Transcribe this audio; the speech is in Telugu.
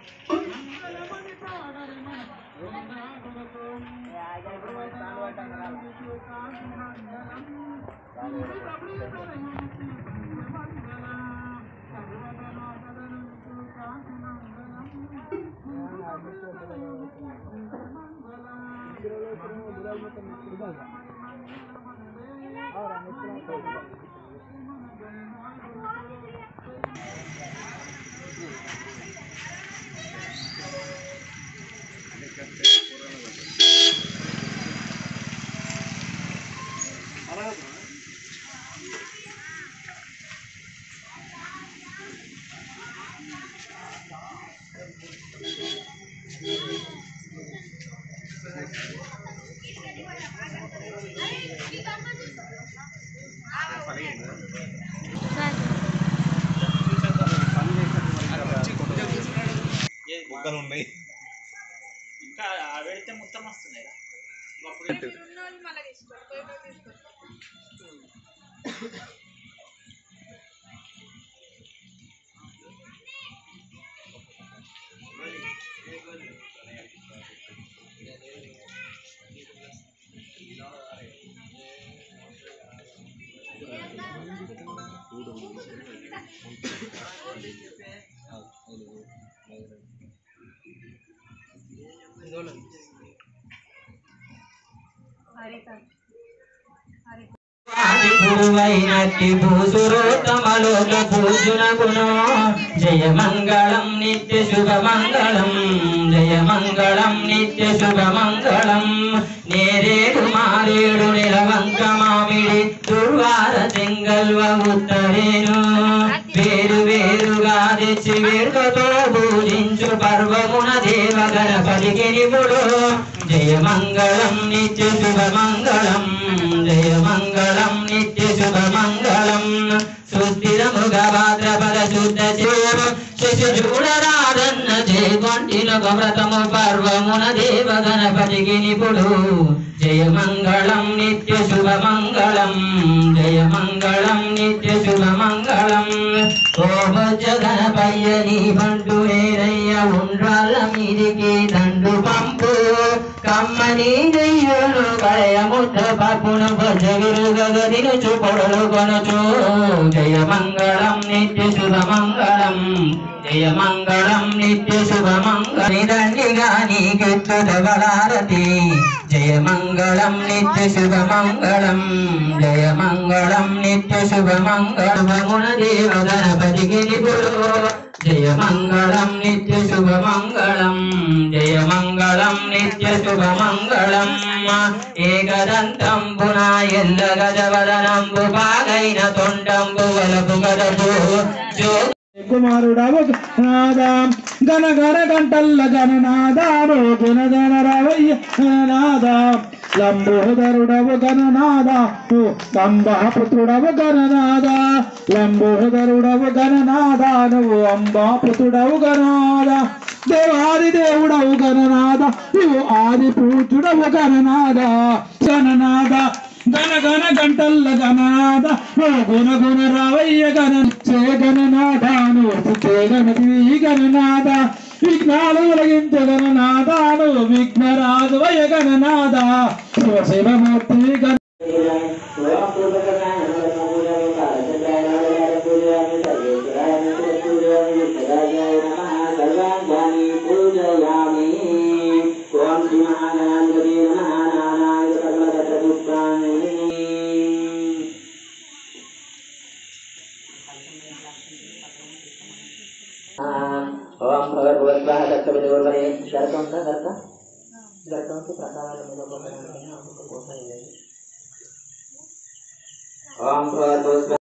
బుగ్గలు ఉన్నాయి ఇంకా పెడితే మొత్తం వస్తున్నాయి అప్పుడు గురువైనట్టి భూసురోత్తమలోక పూజున గుణో జయ మంగళం నిత్య శుభ మంగళం జయ మంగళం నిత్య శుభ మంగళం నేరేడు మారేడు నిలవంక మామిడి దుర్వార చెంగల్వ ఉత్తరేను వేరు వేరుగా తెచ్చి వేడుకతో పూజించు పర్వమున దేవ గణపతికి నిపుడు జయ మంగళం నిత్య శుభ మంగళం జయ మంగళం నిత్య శుభ మంగళం సుస్థిరముగ భాద్రపద శుద్ధ చేరు శశి చూడరాదన్న చేకొంటిన వ్రతము పర్వమున దేవ గణపతికి నిపుడు జయ మంగళం నిత్య శుభ మంగళం జయ మంగళం నిత్య శుభ మంగళం ఓ భజ గణపయ్య నీ బంటు నేరయ్య ఉండ్రాళ్ళ మీదికి దండు పంపు కమ్మని నెయ్యును కళయ ముద్ద పప్పును భజ విరుగదిను చూపొడలు కొనచు జయ మంగళం నిత్య శుభ మంగళం జయ మంగళం నిత్య శుభ మంగళి దండిగా నీకెత్తుదవలారతి జయ మంగళం నిత్య శుభ మంగళం జయ మంగళం నిత్య శుభ మంగళమున దేవ గణపతికి నిపుడు జయ మంగళం నిత్య శుభ మంగళం జయ మంగళం నిత్య శుభ మంగళం ఏకదంతంబున ఎల్ల గజవదనంబు బాగైన తొండంబు వలపు గదపు జో కుమారుడవు నాద గణ గణ గంటల్ల గణనాదారు గుణగణ రవయ్య గణనాద లంబోదరుడవు గణనాద అంబాపుత్రుడవు గణనాద లంబోదరుడవు గణనాద నువ్వు అంబాపుత్రుడవు గణనాద దేవాది దేవుడవు గణనాద నువ్వు ఆది పూజుడవు గణనాద గణనాద గణ గణ గంటల్ల గణనాద ఓ గుణ గుణ రావయ్య గణ చే గణనాథాను చే గణతి గణనాథ విఘ్నాలు ఒలగించే గణనాథాను విఘ్నరాజు వయ గణనాథ శివ శివమూర్తి గణ ఓం భగవద్వః దత్తమిదోర్వరే దర్శనం దర్శ దర్శనం ప్రసాదాలు ఓం భగవద్వః